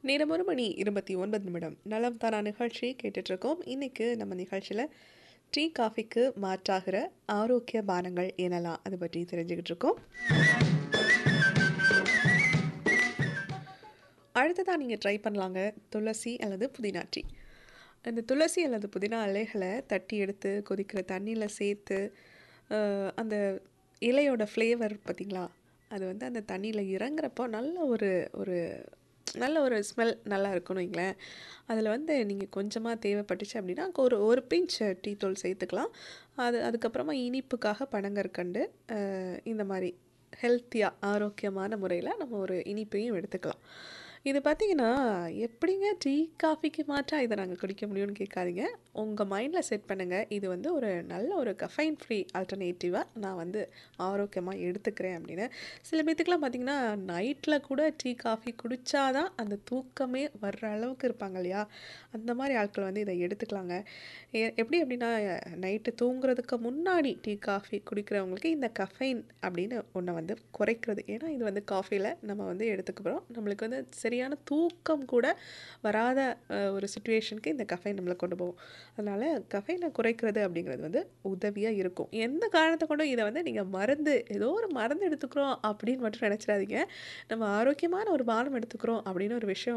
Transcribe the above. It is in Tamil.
நேரம் ஒரு மணி இருபத்தி ஒன்பது நிமிடம் நலம் தானா நிகழ்ச்சி கேட்டுட்ருக்கோம் இன்னைக்கு நம்ம நிகழ்ச்சியில் டீ காஃபிக்கு மாற்றாகிற ஆரோக்கிய பானங்கள் என்னலாம் அதை பற்றி தெரிஞ்சுக்கிட்டு இருக்கோம் அடுத்ததாக நீங்கள் ட்ரை பண்ணலாங்க துளசி அல்லது புதினா டீ இந்த துளசி அல்லது புதினா இலைகளை தட்டி எடுத்து கொதிக்கிற தண்ணியில் சேர்த்து அஹ், அந்த இலையோட ஃப்ளேவர் பார்த்தீங்களா அது வந்து அந்த தண்ணியில் இறங்குறப்போ நல்ல ஒரு ஒரு நல்ல ஒரு ஸ்மெல் நல்லா இருக்கும்னு வைங்களேன் அதில் வந்து நீங்கள் கொஞ்சமாக தேவைப்பட்டுச்சு அப்படின்னா ஒரு ஒரு பிஞ்ச் டீ தூள் சேர்த்துக்கலாம் அது அதுக்கப்புறமா இனிப்புக்காக பனங்கற்கண்டு அஹ், இந்த மாதிரி ஹெல்த்தியாக ஆரோக்கியமான முறையில் நம்ம ஒரு இனிப்பையும் எடுத்துக்கலாம் இது பார்த்தீங்கன்னா எப்படிங்க டீ காஃபிக்கு மாற்றா இதை நாங்கள் குடிக்க முடியும்னு கேட்காதீங்க உங்கள் மைண்டில் செட் பண்ணுங்கள் இது வந்து ஒரு நல்ல ஒரு கஃபைன் ஃப்ரீ ஆல்டர்னேட்டிவாக நான் வந்து ஆரோக்கியமாக எடுத்துக்கிறேன் அப்படின்னு சில பேத்துக்குலாம் பார்த்தீங்கன்னா நைட்டில் கூட டீ காஃபி குடித்தாதான் அந்த தூக்கமே வர்ற அளவுக்கு இருப்பாங்க இல்லையா அந்த மாதிரி ஆட்கள் வந்து இதை எடுத்துக்கலாங்க எ- எப்படி அப்படின்னா நைட்டு தூங்குறதுக்கு முன்னாடி டீ காஃபி குடிக்கிறவங்களுக்கு இந்த கஃபைன் அப்படின்னு ஒன்றை வந்து குறைக்கிறது ஏன்னா இது வந்து காஃபியில் நம்ம வந்து எடுத்துக்க போகிறோம் நம்மளுக்கு வந்து சரியான தூக்கம் கூட வராத அஹ், ஒரு சுச்சுவேஷனுக்கு இந்த கஃபைன் நம்மளை கொண்டு போகும் அதனால் கஃபைனை குறைக்கிறது அப்படிங்கிறது வந்து உதவியாக இருக்கும் எந்த காரணத்தை கொண்டும் இதை வந்து நீங்கள் மருந்து ஏதோ ஒரு மருந்து எடுத்துக்கிறோம் அப்படின்னு மட்டும் நினச்சிடாதீங்க நம்ம ஆரோக்கியமான ஒரு பானம் எடுத்துக்கிறோம் அப்படின்னு ஒரு விஷயம்